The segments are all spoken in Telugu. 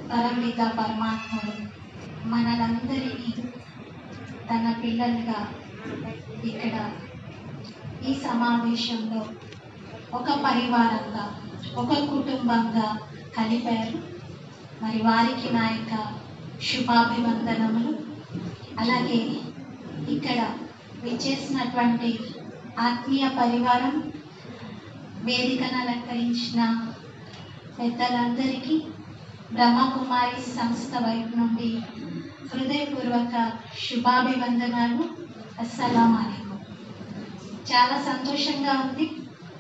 పరమిత పరమాత్ముడు మనలందరినీ తన పిల్లలుగా ఇక్కడ ఈ సమావేశంలో ఒక పరివారంగా ఒక కుటుంబంగా కలిపారు మరి వారికి నా యొక్క శుభాభివందనములు అలాగే ఇక్కడ విచ్చేసినటువంటి ఆత్మీయ పరివారం వేదికను అలంకరించిన పెద్దలందరికీ బ్రహ్మకుమారి సంస్థ వైపు నుండి హృదయపూర్వక శుభాభివందనాలు అస్సలం అలైకుం చాలా సంతోషంగా ఉంది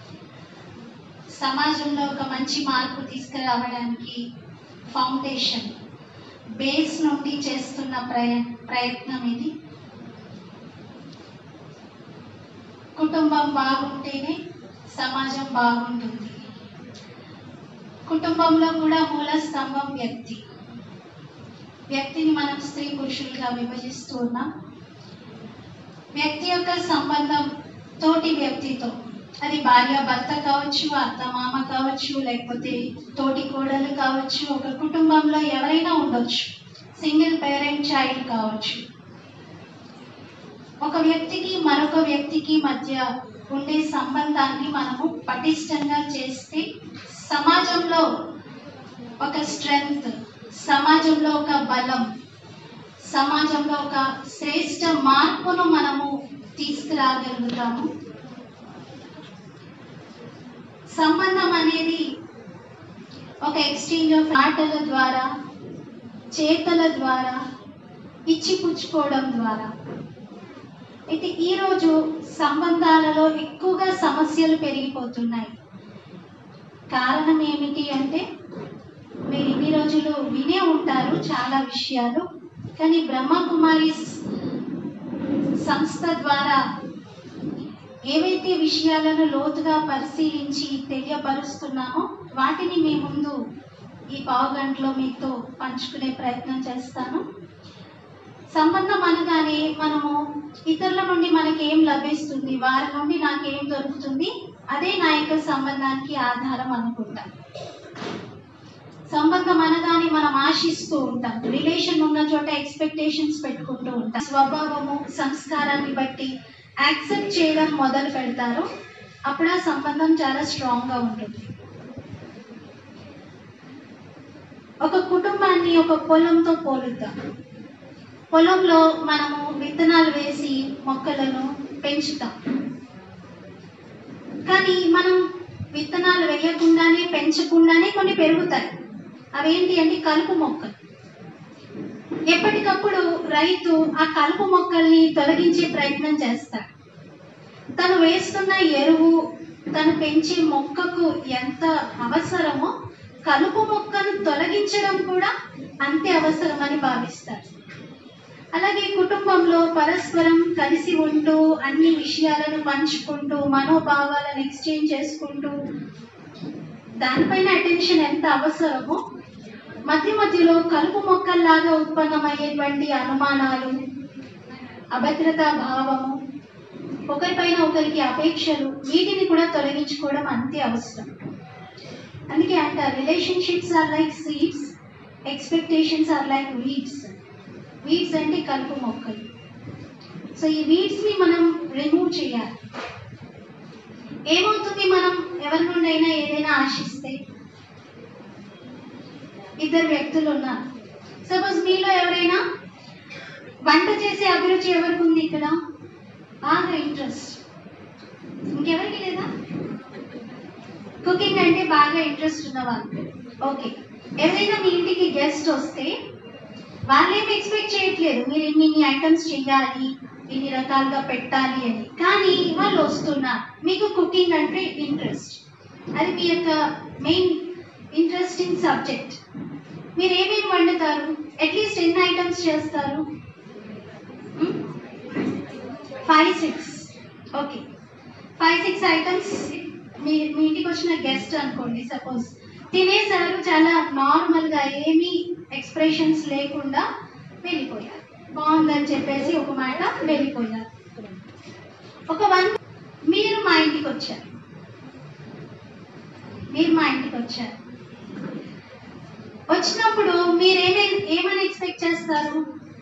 సమాజంలో ఒక మంచి మార్పు తీసుకురావడానికి ఫౌండేషన్ బేస్ నుండి చేస్తున్న ప్రయ ప్రయత్నం ఇది కుటుంబం బాగుంటేనే సమాజం బాగుంటుంది కుటుంబంలో కూడా మూల స్తంభం వ్యక్తి వ్యక్తిని మనం స్త్రీ పురుషులుగా విభజిస్తూ ఉన్నాం వ్యక్తి యొక్క సంబంధం తోటి వ్యక్తితో అది భార్య భర్త కావచ్చు అత్త మామ కావచ్చు లేకపోతే తోటి కోడలు కావచ్చు ఒక కుటుంబంలో ఎవరైనా ఉండొచ్చు సింగిల్ పేరెంట్ చైల్డ్ కావచ్చు ఒక వ్యక్తికి మరొక వ్యక్తికి మధ్య ఉండే సంబంధాన్ని మనము పటిష్టంగా చేస్తే సమాజంలో ఒక స్ట్రెంగ్త్ సమాజంలో ఒక బలం సమాజంలో ఒక శ్రేష్ట మార్పును మనము తీసుకురాగలుగుతాము సంబంధం అనేది ఒక ఎక్స్చేంజ్ ఆఫ్ మాటల ద్వారా చేతల ద్వారా ఇచ్చిపుచ్చుకోవడం ద్వారా అయితే ఈరోజు సంబంధాలలో ఎక్కువగా సమస్యలు పెరిగిపోతున్నాయి కారణం ఏమిటి అంటే మీరు ఇన్ని రోజులు వినే ఉంటారు చాలా విషయాలు కానీ బ్రహ్మకుమారి సంస్థ ద్వారా ఏవైతే విషయాలను లోతుగా పరిశీలించి తెలియపరుస్తున్నామో వాటిని మీ ముందు ఈ పావు గంటలో మీతో పంచుకునే ప్రయత్నం చేస్తాను సంబంధం అనగానే మనము ఇతరుల నుండి మనకి ఏం లభిస్తుంది వారి నుండి నాకేం దొరుకుతుంది అదే నా యొక్క సంబంధానికి ఆధారం అనుకుంటాం సంబంధం అనగానే మనం ఆశిస్తూ ఉంటాం రిలేషన్ ఉన్న చోట ఎక్స్పెక్టేషన్స్ పెట్టుకుంటూ ఉంటాం స్వభావము సంస్కారాన్ని బట్టి యాక్సెప్ట్ చేయడం మొదలు పెడతారు అప్పుడు ఆ సంబంధం చాలా స్ట్రాంగ్గా ఉంటుంది ఒక కుటుంబాన్ని ఒక పొలంతో పోలుద్దాం పొలంలో మనము విత్తనాలు వేసి మొక్కలను పెంచుతాం కానీ మనం విత్తనాలు వేయకుండానే పెంచకుండానే కొన్ని పెరుగుతాయి అవేంటి అంటే కలుపు మొక్కలు ఎప్పటికప్పుడు రైతు ఆ కలుపు మొక్కల్ని తొలగించే ప్రయత్నం చేస్తాడు తను వేస్తున్న ఎరువు తను పెంచే మొక్కకు ఎంత అవసరమో కలుపు మొక్కను తొలగించడం కూడా అంతే అవసరమని భావిస్తాడు అలాగే కుటుంబంలో పరస్పరం కలిసి ఉంటూ అన్ని విషయాలను పంచుకుంటూ మనోభావాలను ఎక్స్చేంజ్ చేసుకుంటూ దానిపైన అటెన్షన్ ఎంత అవసరమో మధ్య మధ్యలో కలుపు మొక్కల్లాగా ఉత్పన్నమయ్యేటువంటి అనుమానాలు అభద్రతా భావము ఒకరిపైన ఒకరికి అపేక్షలు వీటిని కూడా తొలగించుకోవడం అంతే అవసరం అందుకే అంటారు relationships are like seeds expectations are like weeds weeds అంటే కలుపు మొక్కలు సో ఈ వీడ్స్ ని మనం రిమూవ్ చేయాలి ఏమవుతుంది మనం ఎవరి నుండి అయినా ఏదైనా ఆశిస్తే ఇద్దరు వ్యక్తులు ఉన్నారు సపోజ్ మీలో ఎవరైనా వంట చేసే అభిరుచి ఎవరికి ఉంది ఇక్కడ బాగా ఇంట్రెస్ట్ ఇంకెవరికి లేదా కుకింగ్ అంటే బాగా ఇంట్రెస్ట్ ఉన్నవాళ్ళు ఓకే ఎవరైనా మీ ఇంటికి గెస్ట్ వస్తే వాళ్ళేం ఎక్స్పెక్ట్ చేయట్లేదు మీరు ఇన్ని ఇన్ని ఐటమ్స్ చేయాలి ఇన్ని రకాలుగా పెట్టాలి అని కానీ వాళ్ళు వస్తున్నారు మీకు కుకింగ్ అంటే ఇంట్రెస్ట్ అది మీ యొక్క మెయిన్ ఇంట్రెస్టింగ్ సబ్జెక్ట్ మీరు ఏమేమి వండుతారు అట్లీస్ట్ ఎన్ని ఐటమ్స్ చేస్తారు five six okay five six items మీ మీ ఇంటికి వచ్చిన గెస్ట్ అనుకోండి సపోజ్ తినేసారు చాలా నార్మల్గా ఏమీ ఎక్స్ప్రెషన్స్ లేకుండా వెళ్ళిపోయారు బాగుందని చెప్పేసి ఒక మాట వెళ్ళిపోయారు ఒక వన్ మీరు మా ఇంటికి వచ్చారు మీరు మా ఇంటికి వచ్చారు వచ్చినప్పుడు మీరేమే ఏమని ఎక్స్పెక్ట్ చేస్తారు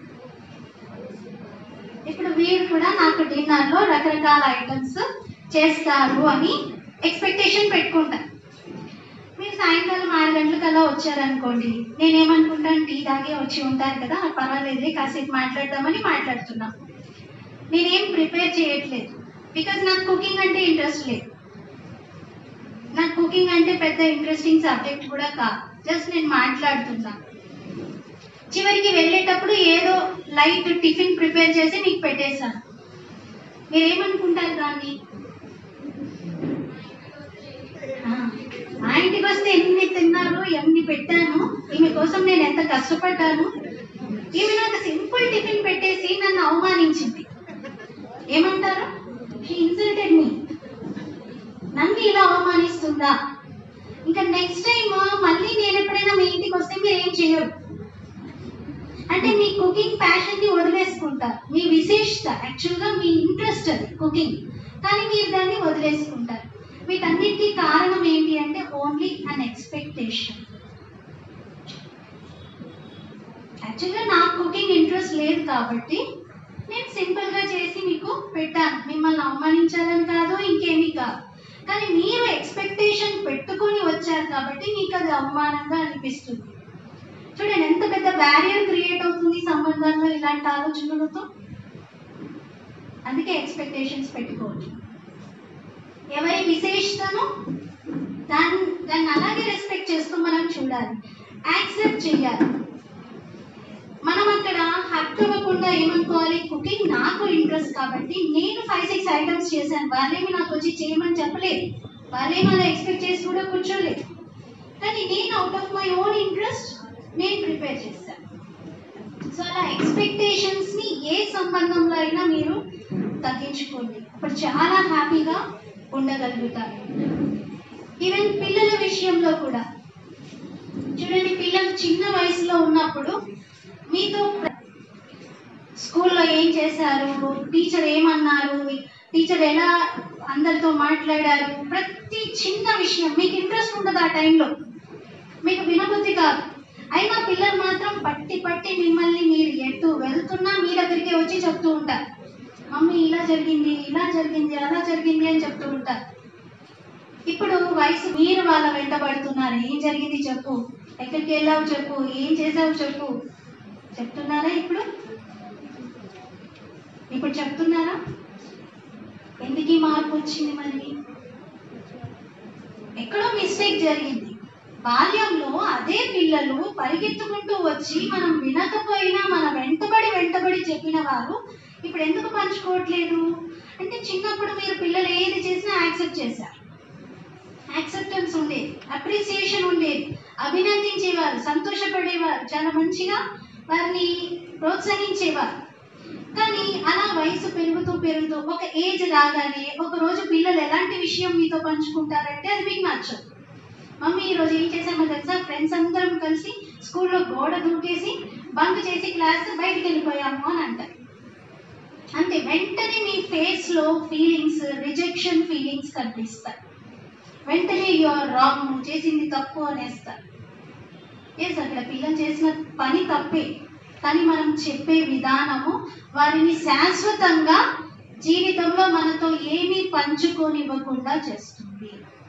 ఇప్పుడు వీడు కూడా నాకు డిన్నర్ లో రకరకాల ఐటమ్స్ చేస్తారు అని ఎక్స్పెక్టేషన్ పెట్టుకుంటాను మీరు సాయంకాలం ఆరు గంటలకల్లా వచ్చారనుకోండి నేనేమనుకుంటాను టీ తాగే వచ్చి ఉంటారు కదా పర్వాలేదులే కాసేపు మాట్లాడదామని మాట్లాడుతున్నా నేనేం ప్రిపేర్ చేయట్లేదు బికాజ్ నాకు కుకింగ్ అంటే ఇంట్రెస్ట్ లేదు నాకు కుకింగ్ అంటే పెద్ద ఇంట్రెస్టింగ్ సబ్జెక్ట్ కూడా కాదు జస్ట్ నేను మాట్లాడుతున్నా చివరికి వెళ్ళేటప్పుడు ఏదో లైట్ టిఫిన్ ప్రిపేర్ చేసి మీకు పెట్టేశాను మీరేమనుకుంటారు దాన్ని ఆ, మా ఇంటికి వస్తే ఎన్ని తిన్నారు ఎన్ని పెట్టాను ఈమె కోసం నేను ఎంత కష్టపడ్డాను ఈమె నాకు సింపుల్ టిఫిన్ పెట్టేసి నన్ను అవమానించింది ఏమంటారు ఇన్సల్టెడ్ మీ నన్ను ఇలా అవమానిస్తుందా ఇంకా నెక్స్ట్ టైం మళ్ళీ నేను ఎప్పుడైనా మీ ఇంటికి వస్తే మీరు ఏం చేయరు అంటే మీ కుకింగ్ ప్యాషన్ ని వదిలేసుకుంటారు మీ విశేషత యాక్చువల్గా మీ ఇంట్రెస్ట్ అది కుకింగ్ కానీ మీరు దాన్ని వదిలేసుకుంటారు వీటన్నిటికీ కారణం ఏంటి అంటే ఓన్లీ అన్ ఎక్స్పెక్టేషన్ యాక్చువల్గా నాకు కుకింగ్ ఇంట్రెస్ట్ లేదు కాబట్టి నేను సింపుల్ గా చేసి మీకు పెట్టాను మిమ్మల్ని అవమానించాలని కాదు ఇంకేమీ కాదు కానీ మీరు ఎక్స్పెక్టేషన్ పెట్టుకొని వచ్చారు కాబట్టి మీకు అది అవమానంగా అనిపిస్తుంది చూడండి ఎంత పెద్ద బ్యారియర్ క్రియేట్ అవుతుంది సంబంధాల్లో ఇలాంటి ఆలోచనలతో అందుకే ఎక్స్పెక్టేషన్స్ పెట్టుకోవచ్చు ఎవరి విశేషతను దాన్ని దాన్ని అలాగే రెస్పెక్ట్ చేస్తూ మనం చూడాలి యాక్సెప్ట్ చేయాలి మనం అక్కడ హక్కు ఇవ్వకుండా ఏమనుకోవాలి కుకింగ్ నాకు ఇంట్రెస్ట్ కాబట్టి నేను ఫైవ్ సిక్స్ ఐటమ్స్ చేశాను వాళ్ళేమి నాకు వచ్చి చేయమని చెప్పలేదు వాళ్ళేమి అలా ఎక్స్పెక్ట్ చేసి కూడా కూర్చోలేదు కానీ నేను out of my own interest నేను ప్రిపేర్ చేశాను సో అలా ఎక్స్పెక్టేషన్స్ ని ఏ సంబంధంలో అయినా మీరు తగ్గించుకోండి అప్పుడు చాలా హ్యాపీగా ఉండగలుగుతారు ఈవెన్ పిల్లల విషయంలో కూడా చూడండి పిల్లలు చిన్న వయసులో ఉన్నప్పుడు మీతో స్కూల్లో ఏం చేశారు టీచర్ ఏమన్నారు టీచర్ ఎలా అందరితో మాట్లాడారు ప్రతి చిన్న విషయం మీకు ఇంట్రెస్ట్ ఉండదు ఆ టైంలో మీకు వినబుద్ధి కాదు అయినా పిల్లలు మాత్రం పట్టి పట్టి మిమ్మల్ని మీరు ఎటు వెళ్తున్నా మీ దగ్గరికి వచ్చి చెప్తూ ఉంటారు మమ్మీ ఇలా జరిగింది ఇలా జరిగింది అలా జరిగింది అని చెప్తూ ఉంటారు ఇప్పుడు వయసు మీరు వాళ్ళ వెంటబడుతున్నారు ఏం జరిగింది చెప్పు ఎక్కడికి వెళ్ళావు చెప్పు ఏం చేసావు చెప్పు చెప్తున్నారా ఇప్పుడు ఇప్పుడు చెప్తున్నారా ఎందుకు ఈ మార్పు వచ్చింది మరి ఎక్కడో మిస్టేక్ జరిగింది బాల్యంలో అదే పిల్లలు పరిగెత్తుకుంటూ వచ్చి మనం వినకపోయినా మన వెంటబడి వెంటబడి చెప్పిన వారు ఇప్పుడు ఎందుకు పంచుకోవట్లేదు అంటే చిన్నప్పుడు మీరు పిల్లలు ఏది చేసినా యాక్సెప్ట్ చేశారు యాక్సెప్టెన్స్ ఉండేది అప్రిసియేషన్ ఉండేది అభినందించేవారు సంతోషపడేవారు చాలా మంచిగా వారిని ప్రోత్సహించేవారు కానీ అలా వయసు పెరుగుతూ పెరుగుతూ ఒక ఏజ్ రాగానే ఒక రోజు పిల్లలు ఎలాంటి విషయం మీతో పంచుకుంటారంటే అది మీకు నచ్చదు మమ్మీ ఈరోజు ఏం చేసామో తెలుసా ఫ్రెండ్స్ అందరం కలిసి స్కూల్లో గోడ దూకేసి బంక్ చేసి క్లాస్ బయటికి వెళ్ళిపోయాము అని అంటారు అంతే వెంటనే మీ ఫేస్ లో ఫీలింగ్స్ రిజెక్షన్ ఫీలింగ్స్ కనిపిస్తాయి వెంటనే యువర్ రాంగ్ నువ్వు చేసింది తప్పు అనేస్తారు ఎస్ అక్కడ పిల్లలు చేసిన పని తప్పే కానీ మనం చెప్పే విధానము వారిని శాశ్వతంగా జీవితంలో మనతో ఏమీ పంచుకోనివ్వకుండా చేస్తుంది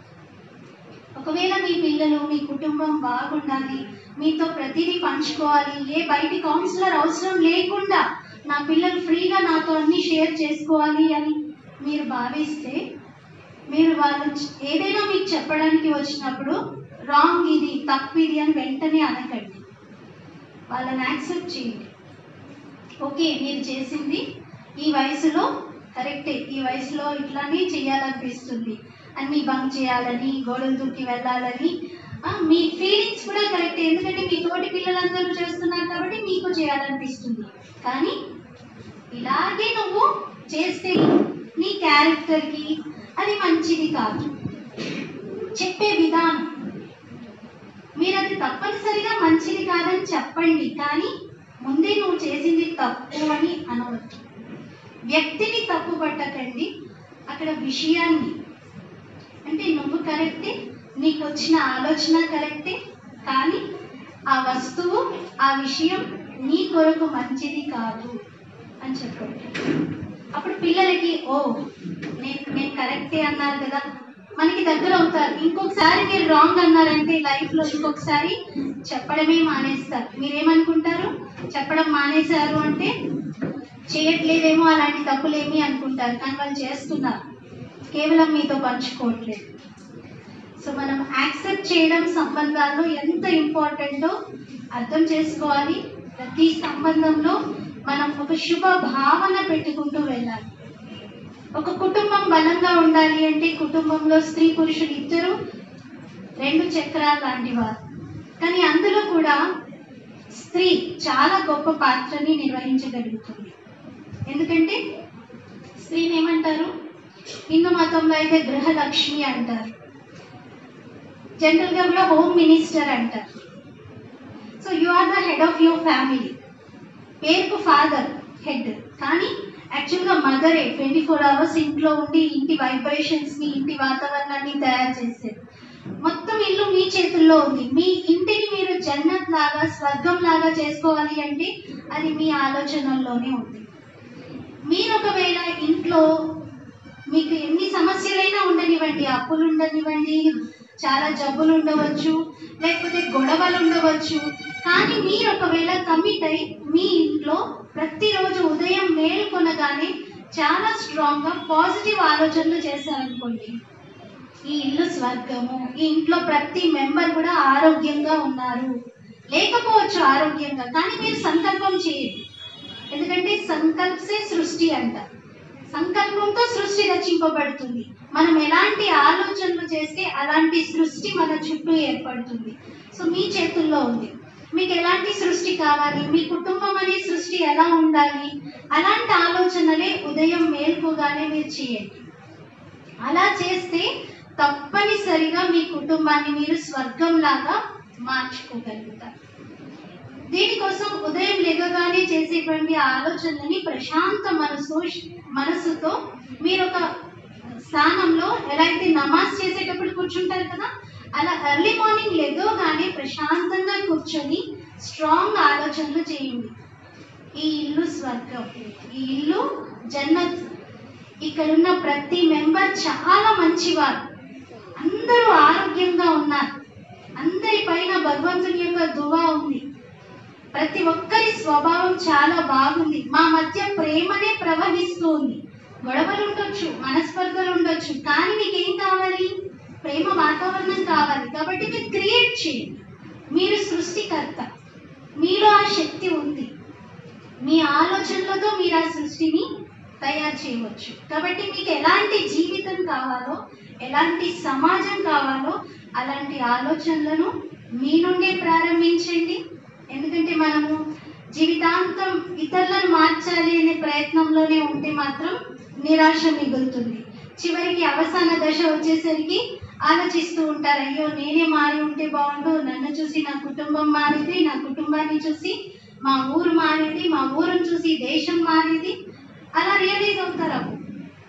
ఒకవేళ మీ పిల్లలు మీ కుటుంబం బాగుండాలి మీతో ప్రతిదీ పంచుకోవాలి ఏ బయటి కౌన్సిలర్ అవసరం లేకుండా నా పిల్లలు ఫ్రీగా నాతో అన్ని షేర్ చేసుకోవాలి అని మీరు భావిస్తే మీరు వాళ్ళు చ- ఏదైనా మీకు చెప్పడానికి వచ్చినప్పుడు రాంగ్ ఇది తప్పు ఇది అని వెంటనే అనకండి వాళ్ళని యాక్సెప్ట్ చేయండి ఓకే మీరు చేసింది ఈ వయసులో కరెక్టే ఈ వయసులో ఇట్లానే చేయాలనిపిస్తుంది అన్ని బంక్ చేయాలని గోడలు దూకి వెళ్ళాలని ఆ, మీ ఫీలింగ్స్ కూడా కరెక్టే ఎందుకంటే మీ తోటి పిల్లలందరూ చేస్తున్నారు కాబట్టి మీకు చేయాలనిపిస్తుంది కానీ ఇలాగే నువ్వు చేస్తే నీ క్యారెక్టర్కి అది మంచిది కాదు చెప్పే విధానం మీరు అది తప్పనిసరిగా మంచిది కాదని చెప్పండి కానీ ముందే నువ్వు చేసింది తప్పు అని అనవద్దు వ్యక్తిని తప్పు పట్టకండి అక్కడ విషయాన్ని అంటే నువ్వు కరెక్టే నీకు వచ్చిన ఆలోచన కరెక్టే కానీ ఆ వస్తువు ఆ విషయం నీ కొరకు మంచిది కాదు అని చెప్పండి అప్పుడు పిల్లలకి ఓ నేను నేను కరెక్టే అన్నారు కదా మనకి దగ్గర అవుతారు ఇంకొకసారి మీరు రాంగ్ అన్నారంటే లైఫ్ లో ఇంకొకసారి చెప్పడమే మానేస్తారు మీరేమనుకుంటారు చెప్పడం మానేశారు అంటే చేయట్లేదేమో అలాంటి తప్పులేమి అనుకుంటారు కానీ వాళ్ళు చేస్తున్నారు కేవలం మీతో పంచుకోవట్లేదు సో మనం యాక్సెప్ట్ చేయడం సంబంధాల్లో ఎంత ఇంపార్టెంటో అర్థం చేసుకోవాలి ప్రతి సంబంధంలో మనం ఒక శుభ భావన పెట్టుకుంటూ వెళ్ళాలి ఒక కుటుంబం బలంగా ఉండాలి అంటే కుటుంబంలో స్త్రీ పురుషులు ఇద్దరు రెండు చక్రాలు లాంటి వారు కానీ అందులో కూడా స్త్రీ చాలా గొప్ప పాత్రని నిర్వహించగలుగుతుంది ఎందుకంటే స్త్రీని ఏమంటారు హిందూ మతంలో అయితే గృహలక్ష్మి అంటారు జనరల్ గా కూడా హోమ్ మినిస్టర్ అంటారు so you are the head of your family పేరుకు ఫాదర్ హెడ్ కానీ యాక్చువల్గా మదరే ట్వంటీ ఫోర్ అవర్స్ ఇంట్లో ఉండి ఇంటి వైబ్రేషన్స్ ని ఇంటి వాతావరణాన్ని తయారు చేసేది మొత్తం ఇల్లు మీ చేతుల్లో ఉంది మీ ఇంటిని మీరు జన్నత్ లాగా స్వర్గం లాగా చేసుకోవాలి అంటే అది మీ ఆలోచనల్లోనే ఉంది మీరు ఒకవేళ ఇంట్లో మీకు ఎన్ని సమస్యలైనా ఉండనివ్వండి అప్పులు ఉండనివ్వండి చాలా జబ్బులు ఉండవచ్చు లేకపోతే గొడవలు ఉండవచ్చు కానీ మీరు ఒకవేళ కమిట్ అయి మీ ఇంట్లో ప్రతిరోజు ఉదయం మేలుకొనగానే చాలా స్ట్రాంగ్ గా పాజిటివ్ ఆలోచనలు చేశారనుకోండి ఈ ఇల్లు స్వర్గము ఈ ఇంట్లో ప్రతి మెంబర్ కూడా ఆరోగ్యంగా ఉన్నారు లేకపోవచ్చు ఆరోగ్యంగా కానీ మీరు సంకల్పం చేయండి ఎందుకంటే సంకల్పసే సృష్టి అంటారు సంకల్పంతో సృష్టి రచింపబడుతుంది మనం ఎలాంటి ఆలోచనలు చేస్తే అలాంటి సృష్టి మన చుట్టూ ఏర్పడుతుంది సో మీ చేతుల్లో ఉంది మీకు ఎలాంటి సృష్టి కావాలి మీ కుటుంబం అనే సృష్టి ఎలా ఉండాలి అలాంటి ఆలోచనలే ఉదయం మేల్కోగానే మీరు చేయండి అలా చేస్తే తప్పనిసరిగా మీ కుటుంబాన్ని మీరు స్వర్గంలాగా మార్చుకోగలుగుతారు దీనికోసం ఉదయం లేవగానే చేసేటువంటి ఆలోచనలని ప్రశాంత మనసు మనసుతో మీరు ఒక స్థానంలో ఎలా అయితే నమాజ్ చేసేటప్పుడు కూర్చుంటారు కదా అలా ఎర్లీ మార్నింగ్ లేవగానే ప్రశాంతంగా కూర్చొని స్ట్రాంగ్ ఆలోచనలు చేయండి ఈ ఇల్లు స్వర్గం ఈ ఇల్లు జన్నత్ ఇక్కడున్న ప్రతి మెంబర్ చాలా మంచివారు అందరూ ఆరోగ్యంగా ఉన్నారు అందరి పైన భగవంతుని యొక్క దువా ఉంది ప్రతి ఒక్కరి స్వభావం చాలా బాగుంది మా మధ్య ప్రేమనే ప్రవహిస్తూ ఉంది గొడవలు ఉండొచ్చు మనస్పర్ధలు ఉండొచ్చు కానీ మీకేం కావాలి ప్రేమ వాతావరణం కావాలి కాబట్టి మీరు క్రియేట్ చేయండి మీరు సృష్టికర్త మీలో ఆ శక్తి ఉంది మీ ఆలోచనలతో మీరు ఆ సృష్టిని తయారు చేయవచ్చు కాబట్టి మీకు ఎలాంటి జీవితం కావాలో ఎలాంటి సమాజం కావాలో అలాంటి ఆలోచనలను మీ నుండే ప్రారంభించండి ఎందుకంటే మనము జీవితాంతం ఇతరులను మార్చాలి అనే ప్రయత్నంలోనే ఉంటే మాత్రం నిరాశ మిగులుతుంది చివరికి అవసాన దశ వచ్చేసరికి ఆలోచిస్తూ ఉంటారు అయ్యో నేనే మారి ఉంటే బాగుండు నన్ను చూసి నా కుటుంబం మారింది నా కుటుంబాన్ని చూసి మా ఊరు మారింది మా ఊరుని చూసి దేశం మారింది అలా రియలైజ్ అవుతారు అప్పుడు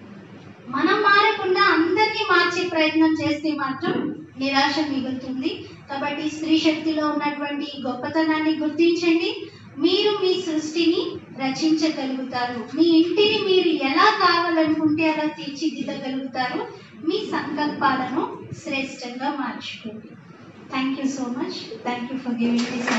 మనం మారకుండా అందరినీ మార్చే ప్రయత్నం చేస్తే మాత్రం నిరాశ మిగులుతుంది కాబట్టి స్త్రీ శక్తిలో ఉన్నటువంటి ఈ గొప్పతనాన్ని గుర్తించండి మీరు మీ సృష్టిని రచించగలుగుతారు మీ ఇంటిని మీరు ఎలా కావాలనుకుంటే అలా తీర్చిదిద్దగలుగుతారు మీ సంకల్పాలను శ్రేష్టంగా మార్చుకోండి thank you so much thank you for giving this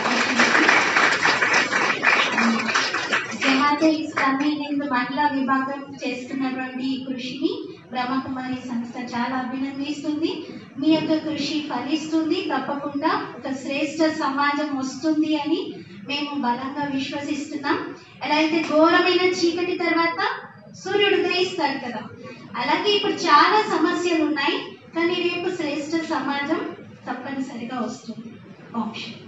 opportunity Jamaate Islami Hind మహిళా విభాగం చేస్తున్నటువంటి ఈ కృషిని బ్రహ్మకుమారి సంస్థ చాలా అభినందిస్తుంది మీ యొక్క కృషి ఫలిస్తుంది తప్పకుండా ఒక శ్రేష్ట సమాజం వస్తుంది అని మేము బలంగా విశ్వసిస్తున్నాం ఎలా అయితే ఘోరమైన చీకటి తర్వాత సూర్యుడు ఉదయిస్తాడు కదా అలాగే ఇప్పుడు చాలా సమస్యలు ఉన్నాయి కానీ రేపు శ్రేష్ట సమాజం తప్పనిసరిగా వస్తుంది ఆప్షన్